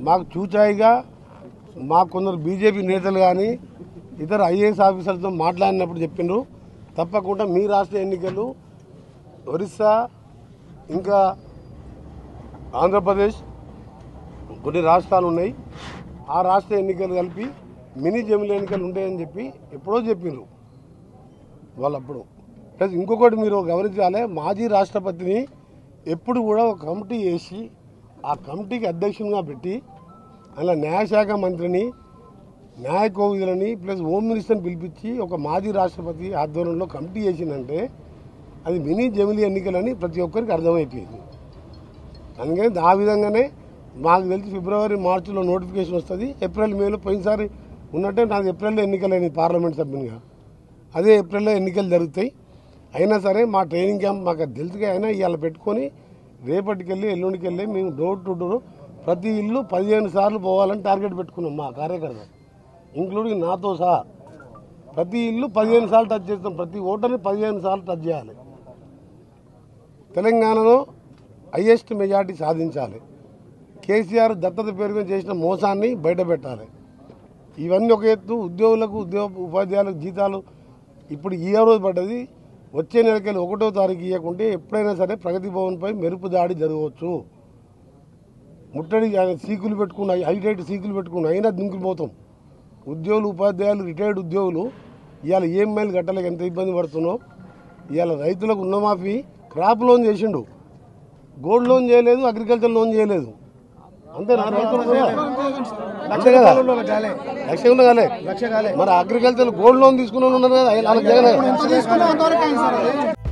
మాకు చూచాయిగా మాకు కొందరు బీజేపీ నేతలు కానీ ఇతర ఐఏఎస్ ఆఫీసర్లతో మాట్లాడినప్పుడు చెప్పిండ్రు తప్పకుండా మీ రాష్ట్ర ఎన్నికలు ఒరిస్సా ఇంకా ఆంధ్రప్రదేశ్ కొన్ని రాష్ట్రాలు ఉన్నాయి ఆ రాష్ట్ర ఎన్నికలు కలిపి మినీ జమిలి ఎన్నికలు ఉంటాయని చెప్పి ఎప్పుడో చెప్పిండ్రు వాళ్ళప్పుడు ప్లస్ ఇంకొకటి మీరు గమనించాలి మాజీ రాష్ట్రపతిని ఎప్పుడు కూడా ఒక కమిటీ వేసి ఆ కమిటీకి అధ్యక్షునిగా పెట్టి అలా న్యాయశాఖ మంత్రిని న్యాయ కోవిదులని ప్లస్ హోమ్ మినిస్టర్ని పిలిపించి ఒక మాజీ రాష్ట్రపతి ఆధ్వర్యంలో కమిటీ చేసిందంటే అది మినీ జమిలి ఎన్నికలని ప్రతి ఒక్కరికి అర్థమైపోయింది అందుకని ఆ విధంగానే మాకు తెలిసి ఫిబ్రవరి మార్చిలో నోటిఫికేషన్ వస్తుంది ఏప్రిల్ మేలో పోయినసారి ఉన్నట్టే నాకు ఏప్రిల్లో ఎన్నికలైనవి పార్లమెంట్ సభ్యునిగా అదే ఏప్రిల్లో ఎన్నికలు జరుగుతాయి అయినా సరే మా ట్రైనింగ్ క్యాంప్ మాకు అది తెలుసుగా అయినా ఇవాళ పెట్టుకొని రేపటికి వెళ్ళి ఎల్లుండికి వెళ్ళి మేము డోర్ టు డోర్ ప్రతి ఇల్లు పదిహేను సార్లు పోవాలని టార్గెట్ పెట్టుకున్నాం మా కార్యకర్త ఇంక్లూడింగ్ నాతో సహా ప్రతి ఇల్లు పదిహేను సార్లు టచ్ చేస్తాం ప్రతి ఓటర్ని పదిహేను సార్లు టచ్ చేయాలి తెలంగాణలో హైయెస్ట్ మెజార్టీ సాధించాలి కేసీఆర్ దత్తత పేరు మీద చేసిన మోసాన్ని బయటపెట్టాలి ఇవన్నీ ఒక ఎత్తు ఉద్యోగులకు ఉద్యోగ ఉపాధ్యాయులకు జీతాలు ఇప్పుడు ఈ రోజు పడ్డది వచ్చే నెలకెళ్ళి ఒకటో తారీఖు ఇవ్వకుంటే ఎప్పుడైనా సరే ప్రగతి భవన్పై మెరుపు దాడి జరగవచ్చు ముట్టడి ఆయన సీకులు పెట్టుకున్న హైటైట్ సీకులు పెట్టుకున్న అయినా దుంకిపోతాం ఉద్యోగులు ఉపాధ్యాయులు రిటైర్డ్ ఉద్యోగులు ఇవాళ ఈఎంఐలు కట్టలేక ఎంత ఇబ్బంది పడుతున్నావు ఇవాళ రైతులకు రుణమాఫీ క్రాప్ లోన్ చేసిండు గోల్డ్ లోన్ చేయలేదు అగ్రికల్చర్ లోన్ చేయలేదు అంతేనా రైతులు అంతే కదా లక్ష ఉన్న కాలే మరి అగ్రికల్చర్ గోల్డ్ లోన్ తీసుకున్న ఉన్నారు కదా వాళ్ళకి జగన్ తీసుకున్నంత వరకు అయింది సార్ అది.